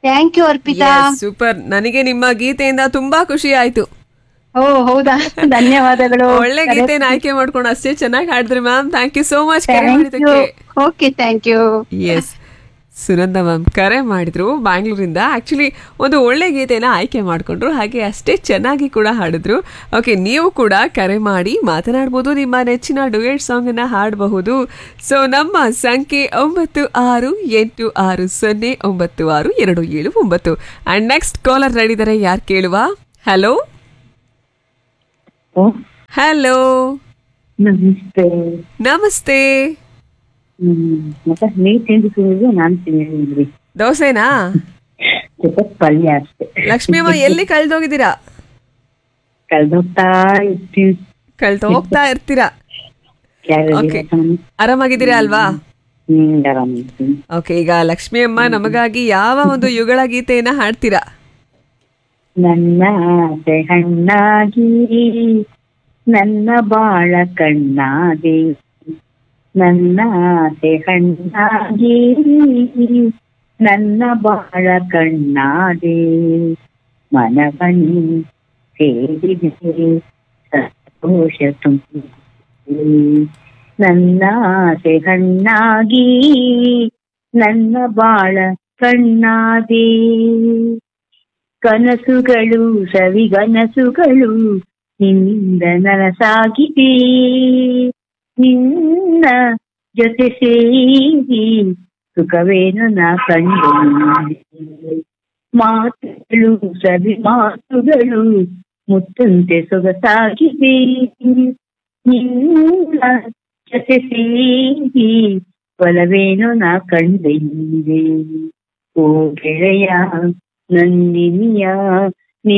Thank you Arpita super ನನಗೆ ನಿಮ್ಮ ಗೀತೆಯಿಂದ ತುಂಬಾ ಖುಷಿ ಆಯ್ತು ಓ ಹೌದಾ ಧನ್ಯವಾದಗಳು ಒಳ್ಳೆ ಗೀತೆನ ಆಯ್ಕೆ ಮಾಡ್ಕೊಂಡು ಅಷ್ಟೇ ಚೆನ್ನಾಗಿ ಹಾಡಿದ್ರಿ ma'am thank you so much ಕರೆ ಥ್ಯಾಂಕ್ ಯು ಮಾಡಿದ್ದಕ್ಕೆ okay thank you S Sunanda ma'am ಕರೆ ಮಾಡಿದ್ರು ಬ್ಯಾಂಗ್ಳೂರಿಂದ ಆಕ್ಚುಲಿ ಒಂದು ಒಳ್ಳೆ ಗೀತೆನ ಆಯ್ಕೆ ಮಾಡಿಕೊಂಡ್ರು ಹಾಗೆ ಅಷ್ಟೇ ಚೆನ್ನಾಗಿ ಕೂಡ ಹಾಡಿದ್ರು ಓಕೆ ನೀವು ಕೂಡ ಕರೆ ಮಾಡಿ ಮಾತನಾಡ್ಬೋದು ನಿಮ್ಮ ನೆಚ್ಚಿನ ಡುಯೆಟ್ ಸಾಂಗ್ ಅನ್ನ ಹಾಡಬಹುದು ಸೊ ನಮ್ಮ ಸಂಖ್ಯೆ ಒಂಬತ್ತು ಆರು ಎಂಟು ಆರು ಸೊನ್ನೆ ಒಂಬತ್ತು ಆರು ಎರಡು ಏಳು ಒಂಬತ್ತು ಅಂಡ್ ನೆಕ್ಸ್ಟ್ ಕಾಲರ್ ರೆಡಿದರೆ ಯಾರು ಕೇಳುವ ಹಲೋ ಓ ಹಲೋ ನಮಸ್ತೆ ನಮಸ್ತೆ ಹ್ಮ್ ಮತ್ತೆ ನೀವ್ ತಿಂದಿದ್ದು ನಾನ್ ತಿಂದಿದ್ರಿ ದೋಸೆನಾ ಜೊತೆ ಪಲ್ಯ ಅಷ್ಟೇ ಲಕ್ಷ್ಮಿ ಅಮ್ಮ ಎಲ್ಲಿ ಕಳ್ದೋಗಿದ್ದೀರಾ ಕಳ್ದೋಗ್ತಾ ಇರ್ತೀವಿ ಕಳ್ದು ಹೋಗ್ತಾ ಇರ್ತೀರಾ ಯಾರು Okay. ಆರಾಮಾಗಿದ್ದೀರಾ ಅಲ್ವಾ ಹ್ಮ್ ಆರಾಮಿದ್ದೀನಿ ಓಕೆ ಈಗ ಲಕ್ಷ್ಮಿ ಅಮ್ಮ ನಮಗಾಗಿ ಯಾವ ಒಂದು ಯುಗಳ ಗೀತೆಯನ್ನ ಹಾಡ್ತೀರಾ ನನ್ನ ಆಸೆ ಹಣ್ಣಾಗಿ ನನ್ನ ಬಾಳ ಕಣ್ಣಾಗಿ ನನ್ನ ಆಸೆ ಹಣ್ಣಾಗಿ ನನ್ನ ಬಾಳ ಕಣ್ಣಾದೆ ಮನವನಿ ಸೇರಿದೆ ಸಂತೋಷ ತುಂಬಿದೆ ನನ್ನ ಆಸೆ ಹಣ್ಣಾಗಿ ನನ್ನ ಬಾಳ ಕಣ್ಣಾದೆ ಕನಸುಗಳು ಸವಿಗನಸುಗಳು ನಿನ್ನಿಂದ ನನಸಾಗಿದೆ ನಿನ್ನ ಜೊತೆ ಸೇರಿ ಸುಖವೇನು ನಾ ಕಂಡು ಮಾತುಗಳು ಸವಿ ಮಾತುಗಳು ಮುತ್ತಂತೆ ಸೊಗಸಾಗಿದೆ ನಿನ್ನ ಜೊತೆ ಸೇರಿ ಒಲವೇನು ನಾ ಕಂಡಿದೆ ಓ ಗೆಳೆಯ ನಂದಿನಿಯ